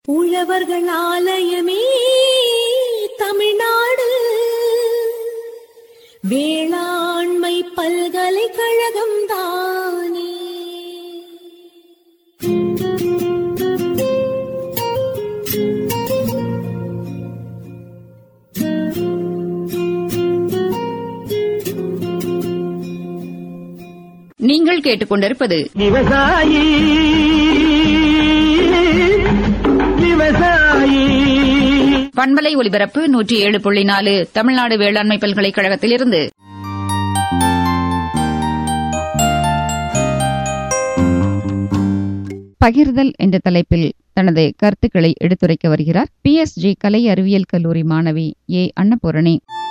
உழவர்கள் ஆலயமே தமிழ்நாடு வேளாண்மை பல்கலைக்கழகம் தானே நீங்கள் கேட்டுக்கொண்டிருப்பது விவசாயி விவசாயி பண்பலை ஒலிபரப்பு நூற்றி ஏழு புள்ளி நாலு தமிழ்நாடு வேளாண்மை பல்கலைக்கழகத்திலிருந்து பகிர்தல் என்ற தலைப்பில் தனது கருத்துக்களை எடுத்துரைக்க வருகிறார் பிஎஸ்ஜி கலை அறிவியல் கல்லூரி மாணவி ஏ அன்னபூரணி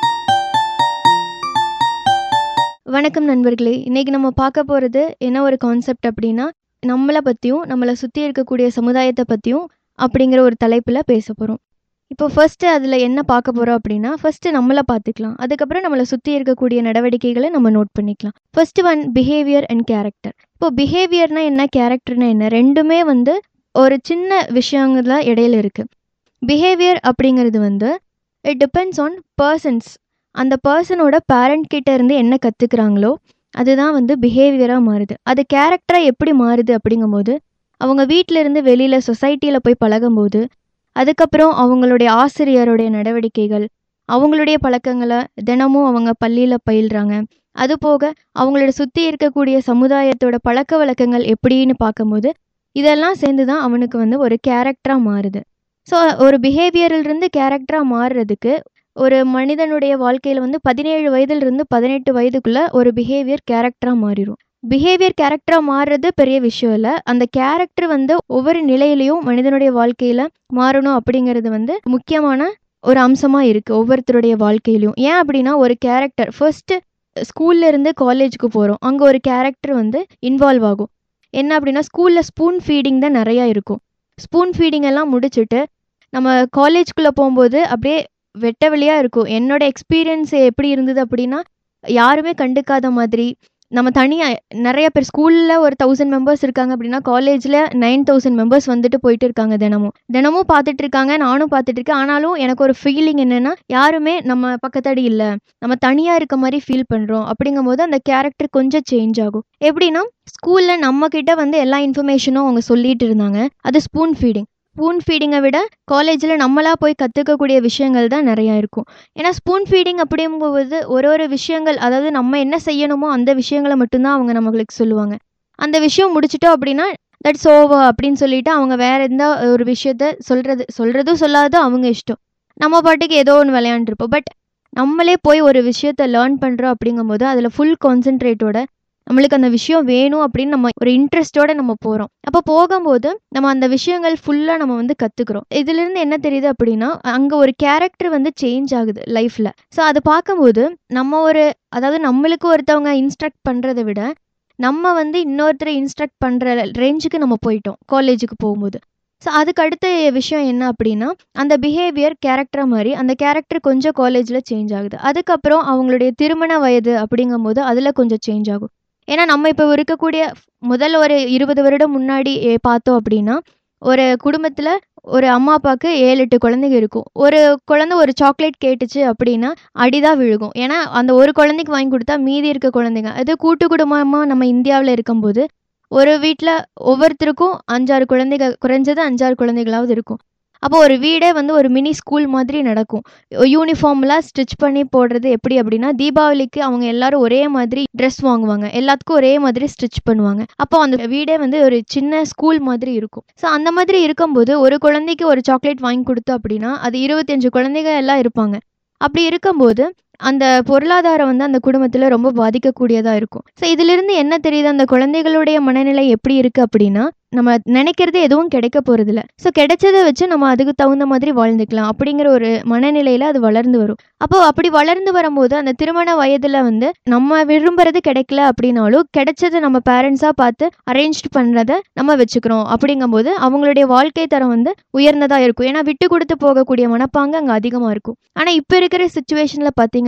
வணக்கம் நண்பர்களே இன்னைக்கு நம்ம பார்க்க போகிறது என்ன ஒரு கான்செப்ட் அப்படின்னா நம்மளை பற்றியும் நம்மளை சுற்றி இருக்கக்கூடிய சமுதாயத்தை பற்றியும் அப்படிங்கிற ஒரு தலைப்பில் பேச போகிறோம் இப்போ ஃபர்ஸ்ட்டு அதில் என்ன பார்க்க போகிறோம் அப்படின்னா ஃபர்ஸ்ட்டு நம்மளை பார்த்துக்கலாம் அதுக்கப்புறம் நம்மளை சுற்றி இருக்கக்கூடிய நடவடிக்கைகளை நம்ம நோட் பண்ணிக்கலாம் first one behaviour and character இப்போ பிஹேவியர்னா என்ன கேரக்டர்னா என்ன ரெண்டுமே வந்து ஒரு சின்ன விஷயங்கள்ல இடையில இருக்குது பிஹேவியர் அப்படிங்கிறது வந்து இட் டிபெண்ட்ஸ் ஆன் பர்சன்ஸ் அந்த பர்சனோட பேரண்ட் கிட்ட இருந்து என்ன கற்றுக்குறாங்களோ அதுதான் வந்து பிஹேவியராக மாறுது அது கேரக்டராக எப்படி மாறுது அப்படிங்கும்போது அவங்க வீட்டில இருந்து வெளியில் சொசைட்டியில் போய் பழகும்போது அதுக்கப்புறம் அவங்களுடைய ஆசிரியருடைய நடவடிக்கைகள் அவங்களுடைய பழக்கங்களை தினமும் அவங்க பள்ளியில் பயில்றாங்க அது போக அவங்களோட சுற்றி இருக்கக்கூடிய சமுதாயத்தோட பழக்க வழக்கங்கள் எப்படின்னு பார்க்கும்போது இதெல்லாம் சேர்ந்து தான் அவனுக்கு வந்து ஒரு கேரக்டராக மாறுது ஸோ ஒரு பிஹேவியரிலிருந்து கேரக்டராக மாறுறதுக்கு ஒரு மனிதனுடைய வாழ்க்கையில் வந்து பதினேழு வயதிலிருந்து பதினெட்டு வயதுக்குள்ளே ஒரு பிஹேவியர் கேரக்டராக மாறிடும் பிஹேவியர் கேரக்டராக மாறுறது பெரிய விஷயம் இல்லை அந்த கேரக்டர் வந்து ஒவ்வொரு நிலையிலையும் மனிதனுடைய வாழ்க்கையில் மாறணும் அப்படிங்கிறது வந்து முக்கியமான ஒரு அம்சமாக இருக்குது ஒவ்வொருத்தருடைய வாழ்க்கையிலையும் ஏன் அப்படின்னா ஒரு கேரக்டர் ஃபர்ஸ்ட்டு ஸ்கூல்ல இருந்து காலேஜுக்கு போகிறோம் அங்கே ஒரு கேரக்டர் வந்து இன்வால்வ் ஆகும் என்ன அப்படின்னா ஸ்கூலில் ஸ்பூன் ஃபீடிங் தான் நிறையா இருக்கும் ஸ்பூன் ஃபீடிங் எல்லாம் முடிச்சுட்டு நம்ம காலேஜ்குள்ளே போகும்போது அப்படியே வெட்ட வெளியாக இருக்கும் என்னோட எக்ஸ்பீரியன்ஸ் எப்படி இருந்தது அப்படின்னா யாருமே கண்டுக்காத மாதிரி நம்ம தனியாக நிறைய பேர் ஸ்கூலில் ஒரு தௌசண்ட் மெம்பர்ஸ் இருக்காங்க அப்படின்னா காலேஜில் நைன் தௌசண்ட் மெம்பர்ஸ் வந்துட்டு போயிட்டு இருக்காங்க தினமும் தினமும் பார்த்துட்டு இருக்காங்க நானும் பார்த்துட்டு இருக்கேன் ஆனாலும் எனக்கு ஒரு ஃபீலிங் என்னென்னா யாருமே நம்ம பக்கத்தடி இல்லை நம்ம தனியாக இருக்க மாதிரி ஃபீல் பண்ணுறோம் அப்படிங்கும்போது அந்த கேரக்டர் கொஞ்சம் சேஞ்ச் ஆகும் எப்படின்னா ஸ்கூலில் நம்மக்கிட்ட வந்து எல்லா இன்ஃபர்மேஷனும் அவங்க சொல்லிட்டு இருந்தாங்க அது ஸ்பூன் ஃபீடிங் ஸ்பூன் ஃபீடிங்கை விட காலேஜில் நம்மளா போய் கற்றுக்கக்கூடிய விஷயங்கள் தான் நிறையா இருக்கும் ஏன்னா ஸ்பூன் ஃபீடிங் அப்படிங்கும்போது ஒரு ஒரு விஷயங்கள் அதாவது நம்ம என்ன செய்யணுமோ அந்த விஷயங்களை மட்டும்தான் அவங்க நம்மளுக்கு சொல்லுவாங்க அந்த விஷயம் முடிச்சிட்டோம் அப்படின்னா தட்ஸ் ஓவர் அப்படின்னு சொல்லிட்டு அவங்க வேற எந்த ஒரு விஷயத்த சொல்கிறது சொல்கிறதும் சொல்லாததும் அவங்க இஷ்டம் நம்ம பாட்டுக்கு ஏதோ ஒன்று விளையாண்டுருப்போம் பட் நம்மளே போய் ஒரு விஷயத்த லேர்ன் பண்ணுறோம் அப்படிங்கும்போது அதில் ஃபுல் கான்சென்ட்ரேட்டோட நம்மளுக்கு அந்த விஷயம் வேணும் அப்படின்னு நம்ம ஒரு இன்ட்ரெஸ்டோட நம்ம போகிறோம் அப்போ போகும்போது நம்ம அந்த விஷயங்கள் ஃபுல்லாக நம்ம வந்து கற்றுக்குறோம் இதுலேருந்து என்ன தெரியுது அப்படின்னா அங்கே ஒரு கேரக்டர் வந்து சேஞ்ச் ஆகுது லைஃப்பில் ஸோ அதை பார்க்கும்போது நம்ம ஒரு அதாவது நம்மளுக்கு ஒருத்தவங்க இன்ஸ்ட்ரக்ட் பண்ணுறதை விட நம்ம வந்து இன்னொருத்தரை இன்ஸ்ட்ரக்ட் பண்ணுற ரேஞ்சுக்கு நம்ம போயிட்டோம் காலேஜுக்கு போகும்போது ஸோ அதுக்கு அடுத்த விஷயம் என்ன அப்படின்னா அந்த பிஹேவியர் கேரக்டராக மாதிரி அந்த கேரக்டர் கொஞ்சம் காலேஜில் சேஞ்ச் ஆகுது அதுக்கப்புறம் அவங்களுடைய திருமண வயது அப்படிங்கும்போது அதில் கொஞ்சம் சேஞ்ச் ஆகும் ஏன்னா நம்ம இப்போ இருக்கக்கூடிய முதல் ஒரு இருபது வருடம் முன்னாடி ஏ- பார்த்தோம் அப்படின்னா ஒரு குடும்பத்தில் ஒரு அம்மா அப்பாவுக்கு ஏழு எட்டு குழந்தைங்க இருக்கும் ஒரு குழந்தை ஒரு சாக்லேட் கேட்டுச்சு அப்படின்னா அடிதான் விழுகும் ஏன்னா அந்த ஒரு குழந்தைக்கு வாங்கி கொடுத்தா மீதி இருக்க குழந்தைங்க அது கூட்டு குடும்பமாக நம்ம இந்தியாவில் இருக்கும்போது ஒரு வீட்டில் ஒவ்வொருத்தருக்கும் அஞ்சாறு குழந்தைங்க குறைஞ்சது அஞ்சாறு குழந்தைகளாவது இருக்கும் அப்போ ஒரு வீடே வந்து ஒரு மினி ஸ்கூல் மாதிரி நடக்கும் யூனிஃபார்ம்லாம் ஸ்டிச் பண்ணி போடுறது எப்படி அப்படின்னா தீபாவளிக்கு அவங்க எல்லாரும் ஒரே மாதிரி ட்ரெஸ் வாங்குவாங்க எல்லாத்துக்கும் ஒரே மாதிரி ஸ்டிச் பண்ணுவாங்க அப்போ அந்த வீடே வந்து ஒரு சின்ன ஸ்கூல் மாதிரி இருக்கும் ஸோ அந்த மாதிரி இருக்கும்போது ஒரு குழந்தைக்கு ஒரு சாக்லேட் வாங்கி கொடுத்தோம் அப்படின்னா அது இருபத்தஞ்சு குழந்தைங்க எல்லாம் இருப்பாங்க அப்படி இருக்கும்போது அந்த பொருளாதாரம் வந்து அந்த குடும்பத்தில் ரொம்ப பாதிக்கக்கூடியதாக இருக்கும் ஸோ இதிலிருந்து என்ன தெரியுது அந்த குழந்தைகளுடைய மனநிலை எப்படி இருக்குது அப்படின்னா நம்ம நினைக்கிறது எதுவும் கிடைக்க போகிறதில்ல ஸோ கிடைச்சதை வச்சு நம்ம அதுக்கு தகுந்த மாதிரி வாழ்ந்துக்கலாம் அப்படிங்கிற ஒரு மனநிலையில் அது வளர்ந்து வரும் அப்போ அப்படி வளர்ந்து வரும்போது அந்த திருமண வயதில் வந்து நம்ம விரும்புறது கிடைக்கல அப்படின்னாலும் கிடைச்சதை நம்ம பேரண்ட்ஸாக பார்த்து அரேஞ்ச் பண்ணுறத நம்ம வச்சுக்கிறோம் அப்படிங்கும்போது அவங்களுடைய வாழ்க்கை தரம் வந்து உயர்ந்ததாக இருக்கும் ஏன்னா விட்டு கொடுத்து போகக்கூடிய மனப்பாங்கு அங்கே அதிகமாக இருக்கும் ஆனால் இப்போ இருக்கிற சுச்சுவேஷனில் பார்த்தீங்கன்னா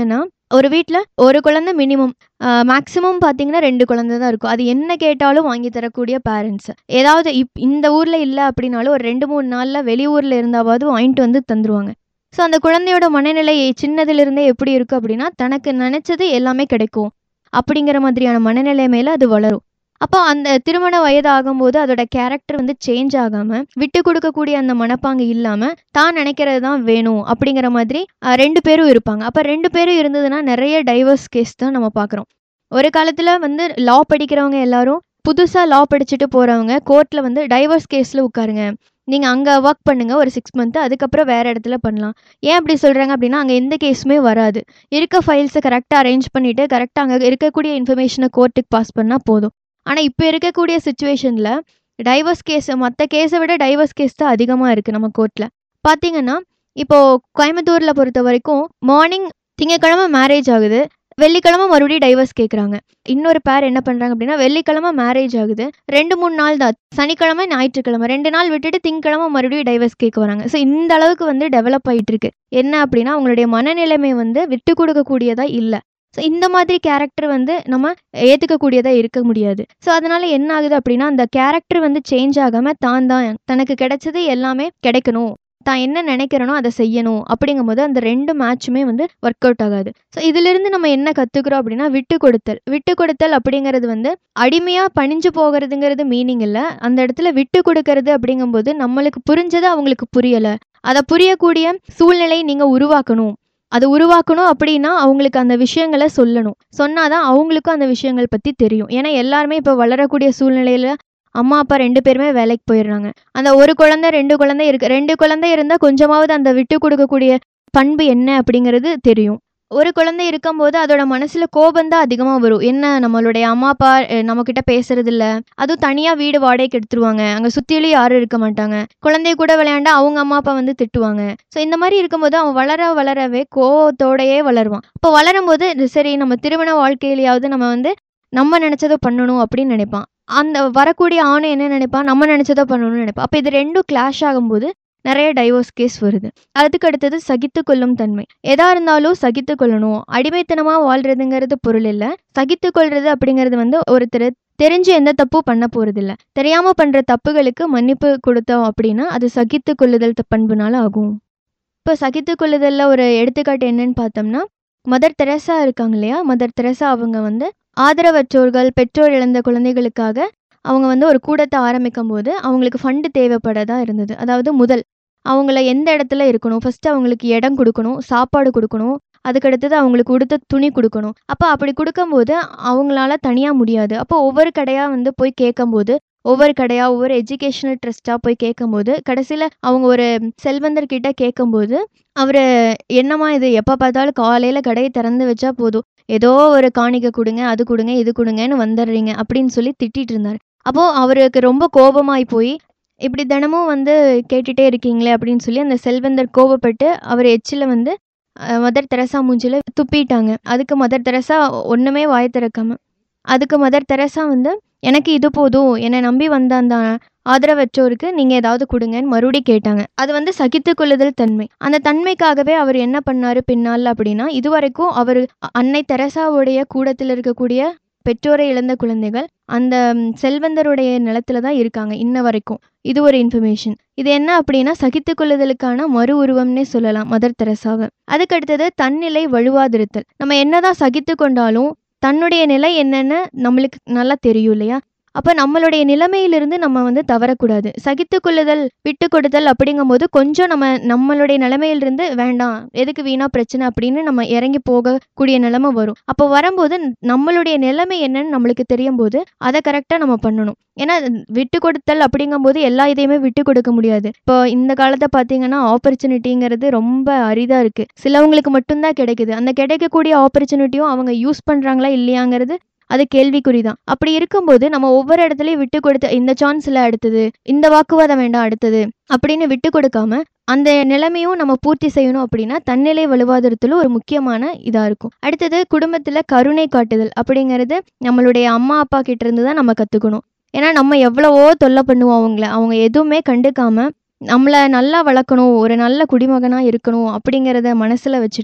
ஒரு வீட்டில் ஒரு குழந்தை மினிமம் மேக்ஸிமம் பார்த்தீங்கன்னா ரெண்டு குழந்தை தான் இருக்கும் அது என்ன கேட்டாலும் வாங்கி தரக்கூடிய பேரண்ட்ஸ் ஏதாவது இப் இந்த ஊரில் இல்லை அப்படின்னாலும் ஒரு ரெண்டு மூணு நாளில் வெளியூரில் இருந்தாவது வாங்கிட்டு வந்து தந்துருவாங்க ஸோ அந்த குழந்தையோட மனநிலை சின்னதிலிருந்தே எப்படி இருக்குது அப்படின்னா தனக்கு நினச்சது எல்லாமே கிடைக்கும் அப்படிங்கிற மாதிரியான மனநிலை மேலே அது வளரும் அப்போ அந்த திருமண வயது ஆகும்போது அதோட கேரக்டர் வந்து சேஞ்ச் ஆகாமல் விட்டு கொடுக்கக்கூடிய அந்த மனப்பாங்கு இல்லாமல் தான் நினைக்கிறது தான் வேணும் அப்படிங்கிற மாதிரி அஹ், ரெண்டு பேரும் இருப்பாங்க அப்போ ரெண்டு பேரும் இருந்ததுன்னா நிறைய டைவர்ஸ் கேஸ் தான் நம்ம பார்க்குறோம் ஒரு காலத்தில் வந்து லா படிக்கிறவங்க எல்லாரும் புதுசாக லா படிச்சுட்டு போகிறவங்க கோர்ட்டில் வந்து டைவர்ஸ் கேஸில் உட்காருங்க நீங்கள் அங்கே ஒர்க் பண்ணுங்கள் ஒரு சிக்ஸ் மந்த்து அதுக்கப்புறம் வேறு இடத்துல பண்ணலாம் ஏன் அப்படி சொல்கிறாங்க அப்படின்னா அங்கே எந்த கேஸுமே வராது இருக்க ஃபைல்ஸை கரெக்டாக அரேஞ்ச் பண்ணிவிட்டு கரெக்டாக அங்கே இருக்கக்கூடிய இன்ஃபர்மேஷனை கோர்ட்டுக்கு பாஸ் பண்ணால் போதும் ஆனால் இப்போ இருக்கக்கூடிய சுச்சுவேஷனில் டைவர்ஸ் கேஸ் மற்ற கேஸை விட டைவர்ஸ் கேஸ் தான் அதிகமாக இருக்குது நம்ம கோர்ட்டில் பார்த்தீங்கன்னா இப்போது கோயம்புத்தூரில் பொறுத்த வரைக்கும் மார்னிங் திங்கக்கிழமை மேரேஜ் ஆகுது வெள்ளிக்கிழமை மறுபடியும் டைவர்ஸ் கேட்குறாங்க இன்னொரு பேர் என்ன பண்ணுறாங்க அப்படின்னா வெள்ளிக்கிழமை மேரேஜ் ஆகுது ரெண்டு மூணு நாள் தான் சனிக்கிழமை ஞாயிற்றுக்கிழமை ரெண்டு நாள் விட்டுட்டு திங்கக்கிழமை மறுபடியும் டைவர்ஸ் கேட்க வராங்க ஸோ இந்த அளவுக்கு வந்து டெவலப் ஆகிட்டு இருக்கு என்ன அப்படின்னா அவங்களுடைய மனநிலைமை வந்து விட்டு கொடுக்கக்கூடியதா இல்லை ஸோ இந்த மாதிரி கேரக்டர் வந்து நம்ம ஏற்றுக்கக்கூடியதாக இருக்க முடியாது ஸோ அதனால என்ன ஆகுது அப்படின்னா அந்த கேரக்டர் வந்து சேஞ்ச் ஆகாமல் தான் தான் தனக்கு கிடைச்சது எல்லாமே கிடைக்கணும் தான் என்ன நினைக்கிறனோ அதை செய்யணும் அப்படிங்கும்போது அந்த ரெண்டு மேட்சுமே வந்து ஒர்க் அவுட் ஆகாது ஸோ இதிலிருந்து நம்ம என்ன கற்றுக்குறோம் அப்படின்னா விட்டு கொடுத்தல் விட்டு கொடுத்தல் அப்படிங்கிறது வந்து அடிமையாக பணிஞ்சு போகிறதுங்கிறது மீனிங் இல்லை அந்த இடத்துல விட்டு கொடுக்கறது அப்படிங்கும்போது நம்மளுக்கு புரிஞ்சது அவங்களுக்கு புரியலை அதை புரியக்கூடிய சூழ்நிலை நீங்கள் உருவாக்கணும் அதை உருவாக்கணும் அப்படின்னா அவங்களுக்கு அந்த விஷயங்களை சொல்லணும் சொன்னாதான் அவங்களுக்கும் அந்த விஷயங்கள் பற்றி தெரியும் ஏன்னா எல்லாருமே இப்போ வளரக்கூடிய சூழ்நிலையில் அம்மா அப்பா ரெண்டு பேருமே வேலைக்கு போயிடுறாங்க அந்த ஒரு குழந்தை ரெண்டு குழந்தை இருக்கு ரெண்டு குழந்தை இருந்தால் கொஞ்சமாவது அந்த விட்டு கொடுக்கக்கூடிய பண்பு என்ன அப்படிங்கிறது தெரியும் ஒரு குழந்தை இருக்கும்போது அதோட மனசுல கோபம் தான் அதிகமாக வரும் என்ன நம்மளுடைய அம்மா அப்பா அஹ், நம்மக்கிட்ட பேசுறது இல்ல அதுவும் தனியாக வீடு வாடகைக்கு எடுத்துருவாங்க அங்கே சுற்றிலும் யாரும் இருக்க மாட்டாங்க குழந்தைய கூட விளையாண்டா அவங்க அம்மா அப்பா வந்து திட்டுவாங்க ஸோ இந்த மாதிரி இருக்கும்போது அவன் வளர வளரவே கோவத்தோடையே வளருவான் அப்போ வளரும்போது இது சரி நம்ம திருமண வாழ்க்கையிலையாவது நம்ம வந்து நம்ம நினச்சதை பண்ணணும் அப்படின்னு நினைப்பான் அந்த வரக்கூடிய ஆணும் என்ன நினைப்பான் நம்ம நினச்சதை பண்ணணும்னு நினைப்பான் அப்போ இது ரெண்டும் கிளாஷ் ஆகும்போது நிறைய டைவோர்ஸ் கேஸ் வருது அதுக்கு அடுத்தது சகித்து கொள்ளும் தன்மை எதா இருந்தாலும் சகித்து கொள்ளணும் அடிமைத்தனமாக வாழ்றதுங்கிறது பொருள் இல்லை சகித்து கொள்றது அப்படிங்கிறது வந்து ஒருத்தர் தெரிஞ்சு எந்த தப்பும் பண்ண போறதில்ல தெரியாம பண்ற தப்புகளுக்கு மன்னிப்பு கொடுத்தோம் அப்படின்னா அது சகித்து கொள்ளுதல் த- பண்புனால ஆகும் இப்போ சகித்து கொள்ளுதல்ல ஒரு எடுத்துக்காட்டு என்னன்னு பார்த்தோம்னா மதர் தெரசா இருக்காங்க இல்லையா மதர் தெரசா அவங்க வந்து ஆதரவற்றோர்கள் பெற்றோர் இழந்த குழந்தைகளுக்காக அவங்க வந்து ஒரு கூடத்தை ஆரம்பிக்கும் போது அவங்களுக்கு ஃபண்டு தேவைப்படதா இருந்தது அதாவது முதல் அவங்கள எந்த இடத்துல இருக்கணும் ஃபர்ஸ்ட் அவங்களுக்கு இடம் கொடுக்கணும் சாப்பாடு கொடுக்கணும் அதுக்கடுத்தது அவங்களுக்கு உடுத்த துணி கொடுக்கணும் அப்போ அப்படி கொடுக்கும்போது அவங்களால தனியாக முடியாது அப்போ ஒவ்வொரு கடையாக வந்து போய் கேட்கும்போது ஒவ்வொரு கடையாக ஒவ்வொரு எஜுகேஷனல் ட்ரஸ்ட்டாக போய் கேட்கும்போது கடைசியில் அவங்க ஒரு செல்வந்தர்கிட்ட கேட்கும்போது அவர் என்னம்மா இது எப்போ பார்த்தாலும் காலையில் கடையை திறந்து வச்சா போதும் ஏதோ ஒரு காணிக்கை கொடுங்க அது கொடுங்க இது கொடுங்கன்னு வந்துடுறீங்க அப்படின்னு சொல்லி திட்டிட்டு இருந்தார் அப்போது அவருக்கு ரொம்ப கோபமாய் போய் இப்படி தினமும் வந்து கேட்டுட்டே இருக்கீங்களே அப்படின்னு சொல்லி அந்த செல்வந்தர் கோபப்பட்டு அவர் எச்சில் வந்து அஹ், மதர் தெரசா மூஞ்சில துப்பிட்டாங்க அதுக்கு மதர் தெரசா ஒன்றுமே வாய் திறக்காம அதுக்கு மதர் தெரசா வந்து எனக்கு இது போதும் என்னை நம்பி வந்த அந்த ஆதரவற்றோருக்கு நீங்கள் ஏதாவது கொடுங்கன்னு மறுபடியும் கேட்டாங்க அது வந்து சகித்து கொள்ளுதல் தன்மை அந்த தன்மைக்காகவே அவர் என்ன பண்ணாரு பின்னால் அப்படின்னா இதுவரைக்கும் அவர் அன்னை தெரசாவுடைய கூடத்தில் இருக்கக்கூடிய பெற்றோரை இழந்த குழந்தைகள் அந்த ம், செல்வந்தருடைய நிலத்துல தான் இருக்காங்க இன்ன வரைக்கும் இது ஒரு இன்ஃபர்மேஷன் இது என்ன அப்படின்னா சகித்து கொள்ளுதலுக்கான மறு உருவம்னே சொல்லலாம் மதர் தெரசாவை அதுக்கு அடுத்தது தன்னிலை வலுவாதிருத்தல் நம்ம என்னதான் சகித்து கொண்டாலும் தன்னுடைய நிலை என்னன்னு நம்மளுக்கு நல்லா தெரியும் இல்லையா அப்போ நம்மளுடைய நிலைமையிலிருந்து நம்ம வந்து தவறக்கூடாது சகித்து கொள்ளுதல் விட்டு கொடுத்தல் அப்படிங்கும்போது கொஞ்சம் நம்ம நம்மளுடைய நிலைமையிலிருந்து வேண்டாம் எதுக்கு வீணா பிரச்சனை அப்படின்னு நம்ம இறங்கி போகக்கூடிய நிலைமை வரும் அப்போ வரும்போது நம்மளுடைய நிலைமை என்னன்னு நம்மளுக்கு தெரியும் போது அதை கரெக்டாக நம்ம பண்ணணும் ஏன்னா விட்டு கொடுத்தல் அப்படிங்கும்போது எல்லா இதையுமே விட்டு கொடுக்க முடியாது இப்போ இந்த காலத்தை பார்த்தீங்கன்னா ஆப்பர்ச்சுனிட்டிங்கிறது ரொம்ப அரிதாக இருக்குது சிலவங்களுக்கு மட்டும்தான் கிடைக்குது அந்த கிடைக்கக்கூடிய ஆப்பர்ச்சுனிட்டியும் அவங்க யூஸ் பண்ணுறாங்களா இல்லையாங்கிறது அது கேள்விக்குறி தான் அப்படி இருக்கும்போது நம்ம ஒவ்வொரு இடத்துலையும் விட்டு கொடுத்த இந்த சான்ஸில் அடுத்தது இந்த வாக்குவாதம் வேண்டாம் அடுத்தது அப்படின்னு விட்டு கொடுக்காம அந்த நிலைமையும் நம்ம பூர்த்தி செய்யணும் அப்படின்னா தன்னிலை வலுவாதிருத்தலும் ஒரு முக்கியமான இதாக இருக்கும் அடுத்தது குடும்பத்தில் கருணை காட்டுதல் அப்படிங்கிறது நம்மளுடைய அம்மா அப்பா கிட்ட இருந்து தான் நம்ம கற்றுக்கணும் ஏன்னா நம்ம எவ்வளவோ தொல்லை பண்ணுவோம் அவங்கள அவங்க எதுவுமே கண்டுக்காம நம்மளை நல்லா வளர்க்கணும் ஒரு நல்ல குடிமகனாக இருக்கணும் அப்படிங்கிறத மனசில் வச்சுட்டு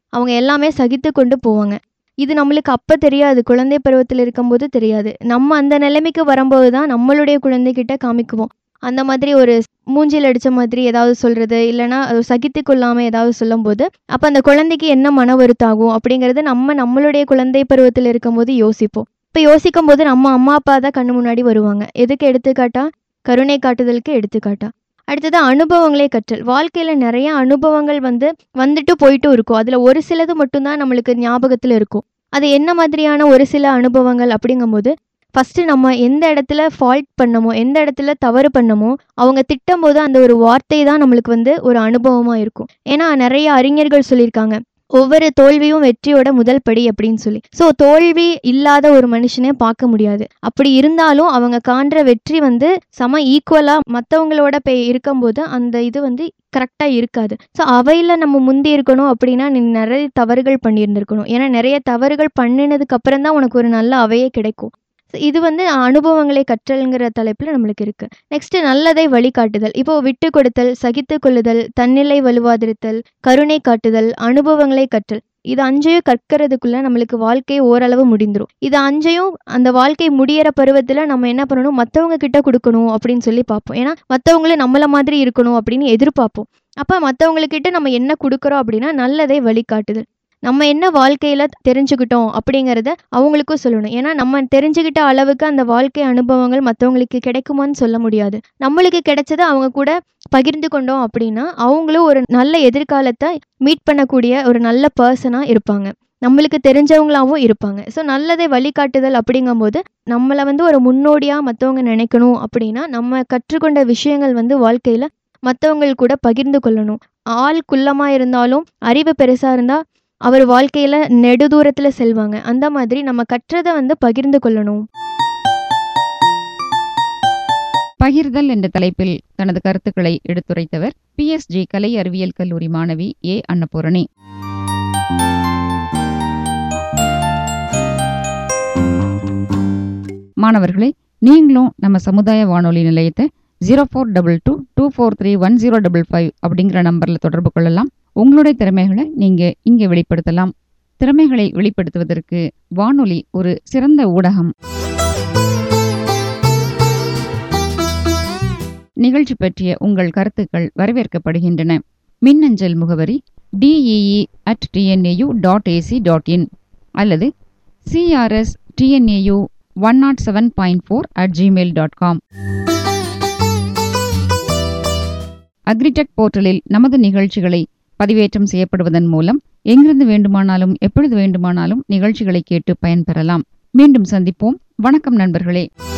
அவங்க எல்லாமே சகித்து கொண்டு போவாங்க இது நம்மளுக்கு அப்போ தெரியாது குழந்தை பருவத்தில் இருக்கும்போது தெரியாது நம்ம அந்த நிலைமைக்கு வரும்போது தான் நம்மளுடைய குழந்தைகிட்ட காமிக்குவோம் அந்த மாதிரி ஒரு மூஞ்சில் அடித்த மாதிரி ஏதாவது சொல்கிறது இல்லைனா அது சகித்து கொள்ளாமல் ஏதாவது சொல்லும்போது அப்போ அந்த குழந்தைக்கு என்ன மன வருத்தாகும் அப்படிங்கிறது நம்ம நம்மளுடைய குழந்தை பருவத்தில் இருக்கும்போது யோசிப்போம் இப்போ யோசிக்கும் போது நம்ம அம்மா அப்பா தான் கண்ணு முன்னாடி வருவாங்க எதுக்கு எடுத்துக்காட்டா கருணை காட்டுதலுக்கு எடுத்துக்காட்டா அடுத்தது அனுபவங்களே கற்றல் வாழ்க்கையில் நிறைய அனுபவங்கள் வந்து வந்துட்டு போயிட்டும் இருக்கும் அதில் ஒரு சிலது மட்டும்தான் நம்மளுக்கு ஞாபகத்தில் இருக்கும் அது என்ன மாதிரியான ஒரு சில அனுபவங்கள் அப்படிங்கும்போது ஃபஸ்ட்டு நம்ம எந்த இடத்துல ஃபால்ட் பண்ணமோ எந்த இடத்துல தவறு பண்ணமோ அவங்க திட்டும் போது அந்த ஒரு வார்த்தை தான் நம்மளுக்கு வந்து ஒரு அனுபவமாக இருக்கும் ஏன்னா நிறைய அறிஞர்கள் சொல்லியிருக்காங்க ஒவ்வொரு தோல்வியும் வெற்றியோட முதல் படி அப்படின்னு சொல்லி ஸோ தோல்வி இல்லாத ஒரு மனுஷனே பார்க்க முடியாது அப்படி இருந்தாலும் அவங்க காண்ற வெற்றி வந்து சம ஈக்குவலாக மற்றவங்களோட போய் இருக்கும்போது அந்த இது வந்து கரெக்டாக இருக்காது ஸோ அவையில் நம்ம முந்தி இருக்கணும் அப்படின்னா நீ நிறைய தவறுகள் பண்ணியிருந்திருக்கணும் ஏன்னா நிறைய தவறுகள் பண்ணினதுக்கு அப்புறம் தான் உனக்கு ஒரு நல்ல அவையே கிடைக்கும் So இது வந்து அனுபவங்களை கற்றல்ங்கிற தலைப்பில் நம்மளுக்கு இருக்குது நெக்ஸ்ட்டு நல்லதை வழிகாட்டுதல் இப்போ விட்டு கொடுத்தல் சகித்து கொள்ளுதல் தன்னிலை வலுவாதிருத்தல் கருணை காட்டுதல் அனுபவங்களை கற்றல் இது அஞ்சையும் கற்கிறதுக்குள்ள நம்மளுக்கு வாழ்க்கை ஓரளவு முடிந்துரும் இது அஞ்சையும் அந்த வாழ்க்கை முடியிற பருவத்தில் நம்ம என்ன பண்ணணும் மற்றவங்க கிட்ட கொடுக்கணும் அப்படின்னு சொல்லி பார்ப்போம் ஏன்னா மற்றவங்களும் நம்மள மாதிரி இருக்கணும் அப்படின்னு எதிர்பார்ப்போம் அப்போ மற்றவங்கக்கிட்ட நம்ம என்ன கொடுக்குறோம் அப்படின்னா நல்லதை வழிகாட்டுதல் நம்ம என்ன வாழ்க்கையில் தெரிஞ்சுக்கிட்டோம் அப்படிங்கிறத அவங்களுக்கும் சொல்லணும் ஏன்னா நம்ம தெரிஞ்சுக்கிட்ட அளவுக்கு அந்த வாழ்க்கை அனுபவங்கள் மற்றவங்களுக்கு கிடைக்குமான்னு சொல்ல முடியாது நம்மளுக்கு கிடைச்சதை அவங்க கூட பகிர்ந்து கொண்டோம் அப்படின்னா அவங்களும் ஒரு நல்ல எதிர்காலத்தை மீட் பண்ணக்கூடிய ஒரு நல்ல பர்சனாக இருப்பாங்க நம்மளுக்கு தெரிஞ்சவங்களாவும் இருப்பாங்க ஸோ நல்லதை வழிகாட்டுதல் அப்படிங்கும்போது நம்மளை வந்து ஒரு முன்னோடியாக மற்றவங்க நினைக்கணும் அப்படின்னா நம்ம கற்றுக்கொண்ட விஷயங்கள் வந்து வாழ்க்கையில் மற்றவங்கள் கூட பகிர்ந்து கொள்ளணும் ஆள் குள்ளமாக இருந்தாலும் அறிவு பெருசாக இருந்தால் அவர் வாழ்க்கையில் நெடுதூரத்தில் செல்வாங்க அந்த மாதிரி நம்ம கற்றதை வந்து பகிர்ந்து கொள்ளணும் பகிர்தல் என்ற தலைப்பில் தனது கருத்துக்களை எடுத்துரைத்தவர் பிஎஸ்ஜி கலை அறிவியல் கல்லூரி மாணவி ஏ அன்னபூரணி மாணவர்களே நீங்களும் நம்ம சமுதாய வானொலி நிலையத்தை zero four double two two four three one zero double five அப்படிங்கிற நம்பரில் தொடர்பு கொள்ளலாம் உங்களுடைய திறமைகளை நீங்கள் இங்கே வெளிப்படுத்தலாம் திறமைகளை வெளிப்படுத்துவதற்கு வானொலி ஒரு சிறந்த ஊடகம் நிகழ்ச்சி பற்றிய உங்கள் கருத்துக்கள் வரவேற்கப்படுகின்றன மின்னஞ்சல் முகவரி T E E at T N A U dot A C dot in அல்லது C R S T N A U one naught seven point four at Gmail dot com agritech போர்ட்டலில் நமது நிகழ்ச்சிகளை பதிவேற்றம் செய்யப்படுவதன் மூலம் எங்கிருந்து வேண்டுமானாலும் எப்பொழுது வேண்டுமானாலும் நிகழ்ச்சிகளை கேட்டு பயன்பெறலாம் மீண்டும் சந்திப்போம் வணக்கம் நண்பர்களே